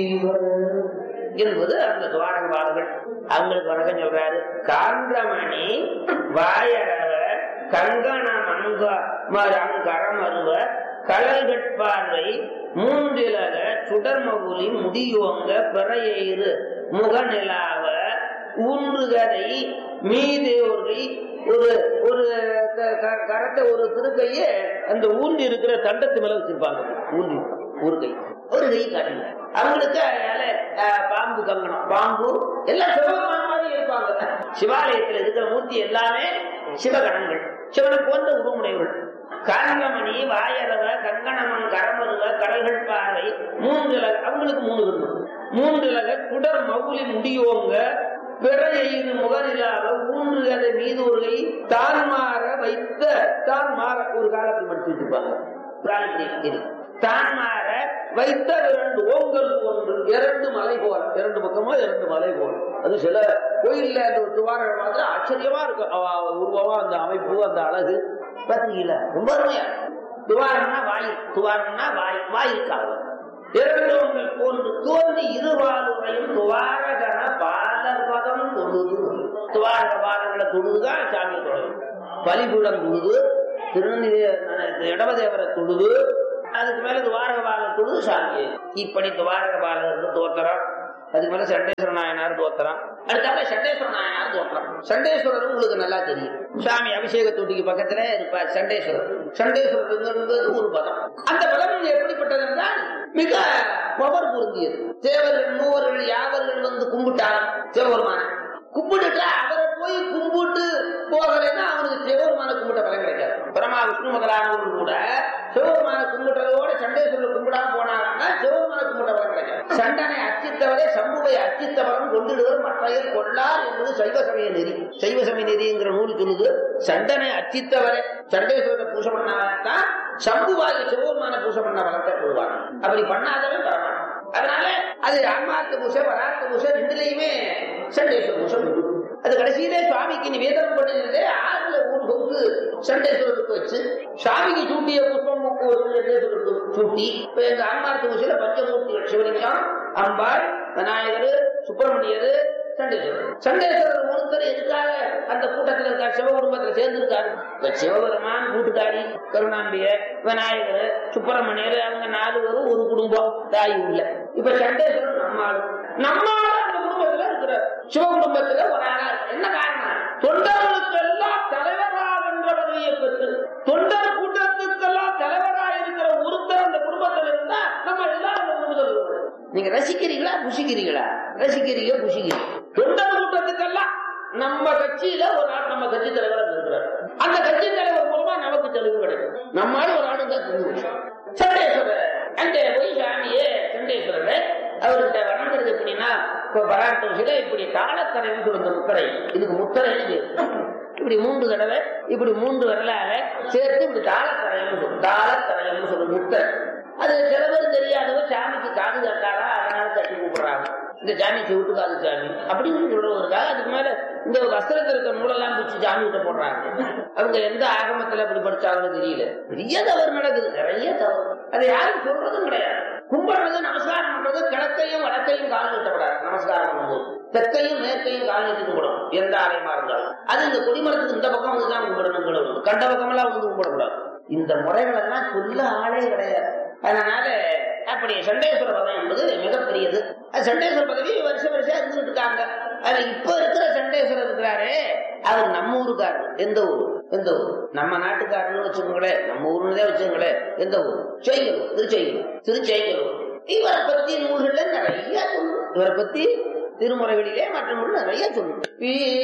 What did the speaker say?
என்பது அந்த துவாரகபாலர்கள் அவங்களுக்கு வணக்கம் சொல்றாரு காந்திரமணி வாயரவ கங்கண மங்க மரங்கரமருவ கழல்கட்பார்வை மூன்றிலக சுடர்மகுலி முடியோங்க பிறையெயிறு முகநிலாவ ஊன்றுகதை மீதேவர்கள் ஒரு ஒரு க- க- கரத்தை ஒரு திருக்கைய அந்த ஊன்றி இருக்கிற தண்டத்து மேல வச்சிருப்பாங்க ஊன்றி ஒரு கை ஒரு கை காட்டுங்க அவங்களுக்கு அதனால அஹ், பாம்பு கங்கணம் பாம்பு எல்லாம் சிவபெருமான் மாதிரி இருப்பாங்க சிவாலயத்துல இருக்கிற மூர்த்தி எல்லாமே சிவகணங்கள் சிவனை போன்ற உருமுடையவர்கள் காந்தமணி வாயரவ கங்கணமன் கரமருவ கடல்கள் பார்வை மூன்றுலக அவங்களுக்கு மூணு விரும்பு மூன்றுலக சுடர் மவுலி முடியோங்க பிறையெயிறு முகநிலாக ஊன்று அதை மீது ஒரு கை தான் மாற வைத்த தான் மாற ஒரு காலத்தில் படிச்சு வச்சிருப்பாங்க பிராணி இருக்கு. தான் மாற வைத்த இரண்டு ஓங்கல் ஒன்று இரண்டு மலை போல இரண்டு பக்கமா இரண்டு மலை போல அது சில கோயில்ல அந்த துவாரம் பார்த்து ஆச்சரியமா இருக்கும் அவ உருவமா அந்த அமைப்பு அந்த அழகு பாத்தீங்களா ரொம்ப அருமையா துவாரம்னா வாய் துவாரம்னா வாய் வாய்க்காக இரண்டு உங்கள் போன்று தோன்றி இருவாளுரையும் துவாரகன பாலர் பதம் தொழுது துவாரக பாதங்களை தொழுதுதான் சாமி தொழுது பலிபீடம் தொழுது திருநெல்வேலி இடவதேவரை தொழுது அதுக்கு மேல துவாரக பாலர் தொழுது சாமி இப்படி துவாரக பாலருக்கு தோத்திரம் அதுக்கு மேல சண்டேஸ்வர நாயனார் தோத்திரம் அடுத்தால சண்டேஸ்வர நாயனார் தோத்திரம் சண்டேஸ்வரர் உங்களுக்கு நல்லா தெரியும் சாமி அபிஷேக தொட்டிக்கு பக்கத்துல இருப்பார் சண்டேஸ்வரர் சண்டேஸ்வரர் என்பது ஒரு பதம் அந்த பதம் எப்படிப்பட்டது என்றால் மிக பவர் பொருந்தியது தேவர்கள் மூவர்கள் யாவர்கள் வந்து கும்பிட்டார் சிவபெருமான கும்பிட்டுட்டா அவரை போய் கும்பிட்டு போகலைன்னா அவனுக்கு சிவபெருமான கும்பிட்ட பலன் கிடைக்காது பிரமா விஷ்ணு முதலானவர்கள் கூட சிவபெருமான கும்பிட்டதோட சண்டேஸ்வரர் கும்பிடாம போனாங்கன்னா சிவபெருமான கும்பிட்ட பலன் கிடைக்காது சண்டனை அச்சித்தவரே சம்புவை அச்சித்தவரம் கொண்டிடுவர் மற்றையர் கொள்ளார் என்பது சைவ சமய நெறி சைவ சமய நெறிங்கிற நூல் சொல்லுது சண்டனை அச்சித்தவரே சண்டேஸ்வரரை பூசை பண்ணாதான் தான் சம்புவாகி சிவபெருமான பூசை பண்ண பலத்தை கொள்வாங்க அப்படி பண்ணாதவன் வரமாட்டான் அதனால அது ஆன்மார்த்த பூசை வரார்த்த பூசை ரெண்டுலயுமே சண்டேஸ்வர பூசை உண்டு. அது கடைசியிலே சுவாமிக்கு நிவேதனம் பண்ணினதே ஆறுல ஒரு பங்கு சண்டேஸ்வரருக்கு வச்சு சுவாமிக்கு சூட்டிய புஷ்பம் ஒரு சண்டேஸ்வரருக்கு சூட்டி இப்ப எங்க ஆன்மார்த்த பூசையில பஞ்சமூர்த்திகள் சிவலிங்கம் அம்பாள் விநாயகர் சுப்பிரமணியர் சண்டேஸ்வரர் சண்டேஸ்வரர் ஒருத்தர் எதுக்காக அந்த கூட்டத்தில் இருக்கார் சிவ குடும்பத்தில் சேர்ந்திருக்காரு இப்ப சிவபெருமான் கூட்டுக்காரி கருணாம்பிய விநாயகர் சுப்பிரமணியர் அவங்க நாலு பேரும் ஒரு குடும்பம் தாய் உள்ள இப்ப சண்டேஸ்வரர் நம்மாள் நம்மால அந்த குடும்பத்துல இருக்கிற சிவ குடும்பத்துல ஒரு ஆளா இருக்கு. என்ன காரணம் தொண்டர்களுக்கெல்லாம் தலைவராகின்ற பதவியை பெற்று தொண்டர் கூட்டத்துக்கெல்லாம் தலைவராக இருக்கிற ஒருத்தர் அந்த குடும்பத்தில் இருந்தா நம்ம எல்லாரும் அந்த குடும்பத்தில் இருக்கணும் நீங்க ரசிக்கிறீங்களா புசிக்கிறீங்களா ரசிக்கிறீங்க புசிக்கிறீங்க தொண்டர் கூட்டத்துக்கெல்லாம் நம்ம கட்சியில ஒரு ஆள் நம்ம கட்சி தலைவர் இருக்கிறார் அந்த கட்சி தலைவர் மூலமா நமக்கு தெளிவு கிடைக்கும் நம்மால ஒரு ஆளு தான் தெளிவு சண்டேஸ்வரர் அங்கே போய் சாமியே சண்டேஸ்வரர் அவர்கிட்ட வணங்குறது எப்படின்னா இப்ப பராட்டோசில இப்படி தாளக்கரைன்னு சொல்லுங்க முத்தரை இதுக்கு முத்தரைன்னு பேரு. இப்படி மூன்று தடவை இப்படி மூன்று வரலாக சேர்த்து இப்படி தாளக்கரையம் சொல்லும் தாளக்கரையம்னு சொல்லுங்க முத்தரை அது சில பேர் தெரியாதவங்க சாமிக்கு காது கட்டாரா அதனால தட்டி கூப்பிடுறாங்க இந்த சாமி செவிட்டு காது சாமி அப்படின்னு சொல்றவருக்காக அதுக்கு மேல இந்த வஸ்திரத்தில் இருக்க நூலெல்லாம் பிடிச்சி சாமி கிட்ட போடுறாங்க அவங்க எந்த ஆகமத்துல அப்படி படிச்சாங்கன்னு தெரியல பெரிய தவறு நடக்குது நிறைய தவறு அது யாரும் சொல்றதும் கிடையாது கும்பிடுறது நமஸ்காரம் பண்றது கிழக்கையும் வடக்கையும் கால் நீட்டப்படாது நமஸ்காரம் பண்ணும்போது தெற்கையும் மேற்கையும் கால் நீட்டி கும்பிடணும் எந்த ஆலயமா இருந்தாலும் அது இந்த கொடிமரத்துக்கு இந்த பக்கம் வந்து தான் கும்பிடணும் கிடணும் கண்ட பக்கமெல்லாம் வந்து கும்பிடக்கூடாது இந்த முறைகள் எல்லாம் சொல்ல ஆளே கிடையாது அதனால அப்படி சண்டேஸ்வர பதம் என்பது மிகப்பெரியது அது சண்டேஸ்வர பதவி வருஷ வருஷம் இருந்துட்டு இருக்காங்க அதுல இப்ப இருக்கிற சண்டேஸ்வரர் இருக்கிறாரே அவர் நம்ம ஊருக்காரர் எந்த ஊர் எந்த ஊர் நம்ம நாட்டுக்காரன்னு வச்சுக்கோங்களேன் நம்ம ஊருன்னதே வச்சுக்கோங்களேன் எந்த ஊர் செய்யலூர் திருச்செய்யலூர் திருச்செய்யலூர் இவரை பத்தி நூல்கள்ல நிறைய சொல்லணும் இவரை பத்தி திருமுறைகளிலே மற்ற நூல் நிறைய சொல்லணும்